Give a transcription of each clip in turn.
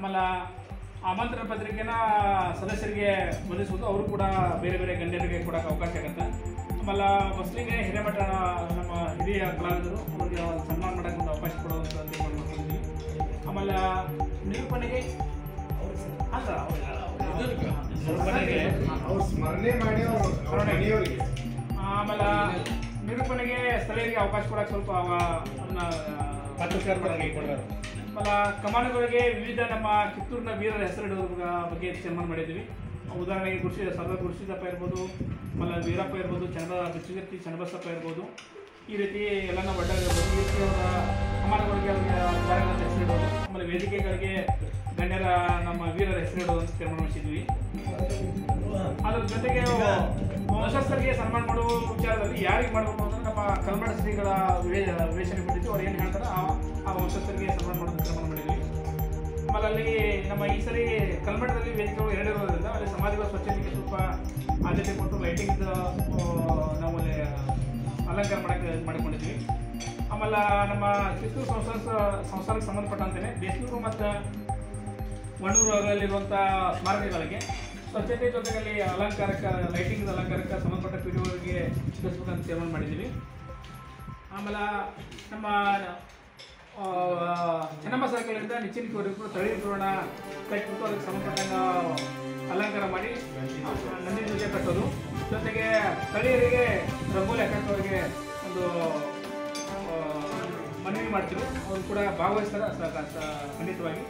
ಆಮೇಲೆ ಆಮಂತ್ರಣ ಪತ್ರಿಕೆನ ಸದಸ್ಯರಿಗೆ ಬಂಧಿಸುವುದು ಅವರು ಕೂಡ ಬೇರೆ ಬೇರೆ ಗಣ್ಯರಿಗೆ ಕೊಡೋಕೆ ಅವಕಾಶ ಆಗುತ್ತೆ ಆಮೇಲೆ ಬಸ್ಲಿಗೆ ಹಿರೇಮಠ ನಮ್ಮ ಹಿರಿಯ ಕಲಾವಿದರು ಅವ್ರಿಗೆ ಸನ್ಮಾನ ಮಾಡೋಕ್ಕೆ ಒಂದು ಅವಕಾಶ ಕೊಡೋದು ಅಂತ ತೀರ್ಮಾನ ಮಾಡ್ಕೊಂಡಿದ್ವಿ ಆಮೇಲೆ ನಿರೂಪಣೆಗೆ ಅಲ್ಲ ನಿರೂಪಣೆಗೆ ಅವ್ರು ಸ್ಮರಣೆ ಮಾಡಿ ಅವ್ರು ಅವ್ರ ಮನೆಯವರಿಗೆ ಆಮೇಲೆ ನಿರೂಪಣೆಗೆ ಸ್ಥಳೀಯರಿಗೆ ಅವಕಾಶ ಕೊಡಕ್ಕೆ ಸ್ವಲ್ಪ ಅವ- ಅದನ್ನ ಪತ್ರಕರ್ತರಿಗೆ ಕೊಡೋದು ಆಮೇಲೆ ಕಮಾನುಗಳಿಗೆ ವಿವಿಧ ನಮ್ಮ ಕಿತ್ತೂರಿನ ವೀರರ ಹೆಸರಿಡುವುದರ ಬಗ್ಗೆ ತೀರ್ಮಾನ ಮಾಡಿದ್ವಿ ಉದಾಹರಣೆಗೆ ಗುರುಸಿ ಸರ್ದಾರ್ ಗುರುಸಿದಪ್ಪ ಇರ್ಬೋದು ಆಮೇಲೆ ವೀರಪ್ಪ ಇರ್ಬೋದು ಚಂದ್ರ ಬಿಚ್ಚುಗತ್ತಿ ಚನ್ನಬಸಪ್ಪ ಇರ್ಬೋದು ಈ ರೀತಿ ಎಲ್ಲನ ಒಡ್ಡಾಗಿರ್ಬೋದು ಈ ರೀತಿ ಅವರ ಕಮಾನುಗಳಿಗೆ ಅವರಿಗೆ ಉದಾಹರಣೆಗಳ ಹೆಸರಿಡೋದು ಆಮೇಲೆ ವೇದಿಕೆಗಳಿಗೆ ಗಣ್ಯರ ನಮ್ಮ ವೀರರ ಹೆಸರಿಡೋದು ಅಂತ ತೀರ್ಮಾನ ಮಾಡಿಸಿದ್ವಿ ಅದ್ರ ಜೊತೆಗೆ ವಂಶಸ್ಥರಿಗೆ ಸನ್ಮಾನ ಮಾಡುವ ವಿಚಾರದಲ್ಲಿ ಯಾರಿಗೆ ಮಾಡಬೇಕು ಅಂದ್ರೆ ನಮ್ಮ ಕಲ್ಮಡ ಶ್ರೀಗಳ ವಿವೇ- ವಿವೇಚನೆ ಬಿಟ್ಟಿದ್ದು ಅವ್ರು ಏನು ಹೇಳ್ತಾರೆ ಆ ಆ ವಂಶಸ್ಥರಿಗೆ ಸನ್ಮಾನ ಮಾಡೋದು ತೀರ್ಮಾನ ಮಾಡಿದ್ವಿ ಆಮೇಲೆ ಅಲ್ಲಿ ನಮ್ಮ ಈ ಸರಿ ಕಲ್ಮಠದಲ್ಲಿ ವೇದಿಕೆಗಳು ಎರಡಿರೋದ್ರಿಂದ ಅಲ್ಲಿ ಸಮಾಧಿಗಳ ಸ್ವಚ್ಛತೆಗೆ ಸ್ವಲ್ಪ ಆದ್ಯತೆ ಕೊಟ್ಟು ಲೈಟಿಂಗ್ ನಾವು ಅಲ್ಲಿ ಅಲಂಕಾರ ಮಾಡಕ್ಕೆ ಮಾಡಿಕೊಂಡಿದ್ವಿ ಆಮೇಲೆ ನಮ್ಮ ಕಿತ್ತೂರು ಸಂಸಾರ ಸಂಸಾರಕ್ಕೆ ಸಂಬಂಧಪಟ್ಟಂತೆ ಬೇಸೂರು ಮತ್ತು ಮಣ್ಣೂರಲ್ಲಿರುವಂಥ ಸ್ಮಾರಕಗಳಿಗೆ ಸ್ವಚ್ಛತೆ ಜೊತೆಯಲ್ಲಿ ಅಲಂಕಾರಕ್ಕೆ ಲೈಟಿಂಗ್ ಅಲಂಕಾರಕ್ಕೆ ಸಂಬಂಧಪಟ್ಟ ಪಿ ಡಿ ಅವರಿಗೆ ತಿಳಿಸ್ಬೇಕಂತ ತೀರ್ಮಾನ ಮಾಡಿದ್ದೀವಿ ಆಮೇಲೆ ನಮ್ಮ ಆ, ಚೆನ್ನಮ್ಮ ಸರ್ಕಲಿಂದ ನಿಚ್ಚಿನವರೆಗೂ ತಳಿ ತೋರಣ ಕಟ್ಟಿಬಿಟ್ಟು ಅದಕ್ಕೆ ಸಂಬಂಧಪಟ್ಟಂಗ ಅಲಂಕಾರ ಮಾಡಿ ನಂದಿ ಧ್ವಜ ಕಟ್ಟೋದು ಜೊತೆಗೆ ಸ್ಥಳೀಯರಿಗೆ ರಂಗೋಲಿ ಹಾಕೋರಿಗೆ ಒಂದು ಆ, ಮನವಿ ಮಾಡ್ತೀವಿ ಅವರು ಕೂಡ ಭಾಗವಹಿಸ್ತಾರೆ ಸ- ಸ- ಖಂಡಿತವಾಗಿ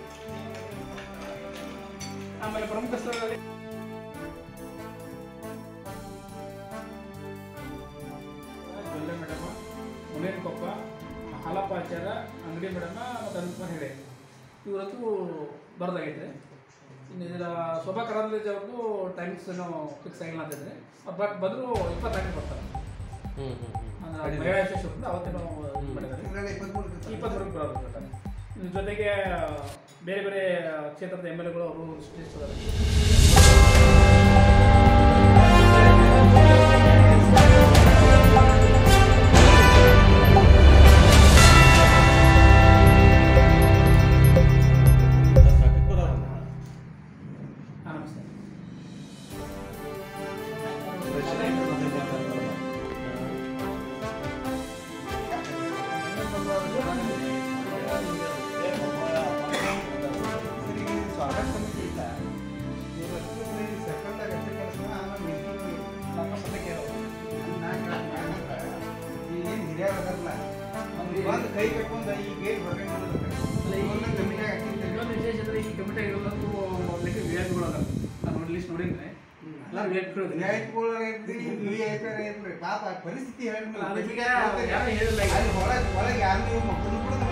ಆಮೇಲೆ ಪ್ರಮುಖ ಸ್ಥಳದಲ್ಲಿ Jolle madam Munenakoppa Halappa Achar Angadi madam ಮತ್ತು ಅನುಪಮ ಹೆಡೆ ಇವರತ್ತು ಬರೋದಾಗೈತೆ ಇನ್ನು ಇದರ ಶೋಭಾ ಕರಂದ್ಲೇಜ್ ಅವ್ರದ್ದು ಟೈಮಿಂಗ್ಸ್ ಏನೋ ಫಿಕ್ಸ್ ಆಗಿಲ್ಲ ಅಂತಿದ್ರೆ ಬಟ್ ಬಂದರೂ ಇಪ್ಪತ್ತಾರು ಬರ್ತಾರೆ ಅಂದ್ರೆ ಮಹಿಳಾ ವಿಶೇಷದಿಂದ ಅವತ್ತೇನೋ ಇದು ಮಾಡಿದ್ದಾರೆ ಇಪ್ಪತ್ಮೂರಕ್ಕೆ ಬರೋದು ಬರ್ತಾರೆ ಇದ್ರ ಜೊತೆಗೆ ಬೇರೆ ಬೇರೆ ಕ್ಷೇತ್ರದ ಎಮ್ ಎಲ್ ಎಗಳು ಅವರು ಸೃಷ್ಟಿಸಿದ್ದಾರೆ ಹಾಂ ನಮಸ್ತೆ ಸ್ವಾಗತ ಸಮಿತಿ ಇಲ್ಲ ಸರ್ಕಲ್ ನಮ್ಮ ಸದ್ಯಕ್ಕೆ ಈಗೇನು ಹಿರಿಯರು ಅದಲ್ಲ ಒಂದು ಕೈ ಕಟ್ಕೊಂಡು ಈ ಗೇಟ್ ಹೊರಗಡೆ ಇನ್ನೊಂದು ವಿಶೇಷ ಅಂದ್ರೆ ಈ ಕಮಿಟಿ ಇರೋದು ಲೆಕ್ಕ ವಿಐಪಿಗಳು ಅದಾರ ನಾನು ಲಿಸ್ಟ್ ನೋಡಿದ್ರೆ ಎಲ್ಲ ವಿಐಪಿಗಳು ಪಾಪ ಪರಿಸ್ಥಿತಿ ಹೇಳಿದ್ಮೇಲೆ ಅದಕ್ಕೀಗ ಯಾರು ಹೇಳಿಲ್ಲ ಈಗ. ಅಲ್ಲಿ ಹೊರಗೆ ಹೊರಗೆ ಯಾರು ಮಕ್ಕಳು ಕೊಡೋದಿಲ್ಲ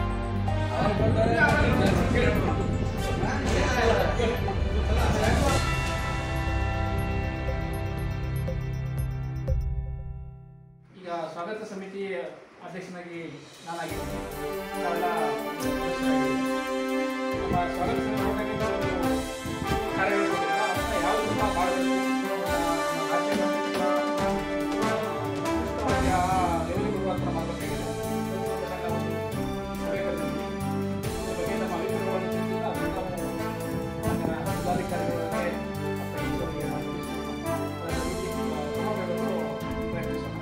ಈಗ ಸ್ವಾಗತ ಸಮಿತಿ ಅಧ್ಯಕ್ಷನಾಗಿ ನಾನಾಗಿದ್ದೀನಿ ನಾವೆಲ್ಲ ಅಧ್ಯಕ್ಷರಾಗಿದ್ದೀವಿ. ನಮ್ಮ ಸ್ವಾಗತ ಸಮಿತಿ ಒಳಗೆ ನಾವು ಕಾರ್ಯಗಳು ಕೊಟ್ಟಿಲ್ಲ. ಅದನ್ನ ಯಾವುದು ಸಹ ಭಾಳ ನಮ್ಮ ರಾಜ್ಯ ಮಟ್ಟದ, ಉಸ್ತುವಾರಿ ಆ ಲೆವೆಲ್ಗೆ ಬರುವಂಥ ಮಾಡಬೇಕಾಗಿದೆ. ಅದನ್ನ ನಾವು ಸಭೆ ಕರೆದಿದ್ವಿ. ಅದ್ರ ಬಗ್ಗೆ ನಮ್ಮ ಅಭಿಪ್ರಾಯವನ್ನು ತಿಳಿಸಿದ್ದು ಅದನ್ನ ನಾವು ಮಾನ್ಯ ಜಿಲ್ಲಾಧಿಕಾರಿಗಳಿಗೆ ಮತ್ತು ಈಶ್ವರಿಗೆ ನಾವು ತಿಳಿಸ್ಬೇಕು. ಅದರ ರೀತಿ ಕ್ರಮ ಕೈಗೊಳ್ಳಲು ಪ್ರಯತ್ನಿಸೋಣ.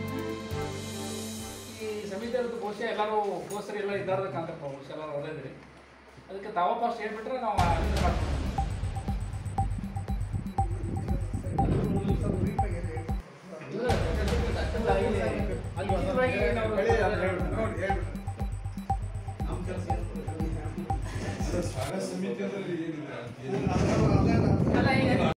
ಈ ಸಮಿತಿಯವ್ರದ್ದು ಬಹುಶಃ ಎಲ್ಲರೂ ದೋಸ್ತರು ಎಲ್ಲ ಇದ್ದಾರ ಕಾಂತಪ್ಪ ಬಹುಶಃ ಎಲ್ಲರೂ ಓದಿದ್ರಿ ಅದಕ್ಕೆ ತಾವ ಫಸ್ಟ್ ಹೇಳ್ಬಿಟ್ರೆ ನಾವು ಇದನ್ನ ಮಾಡ್ತೀವಿ ಇಲ್ಲ, ಇಲ್ಲ, ಇಲ್ಲಿ ಅಲ್ಲಿ ಮುಖ್ಯವಾಗಿ ನಾವು ಸ್ವಾಗತ ಸಮಿತಿ ಅಂದ್ರೆ ಏನಿಲ್ಲ ಅಲ್ಲ, ಈಗ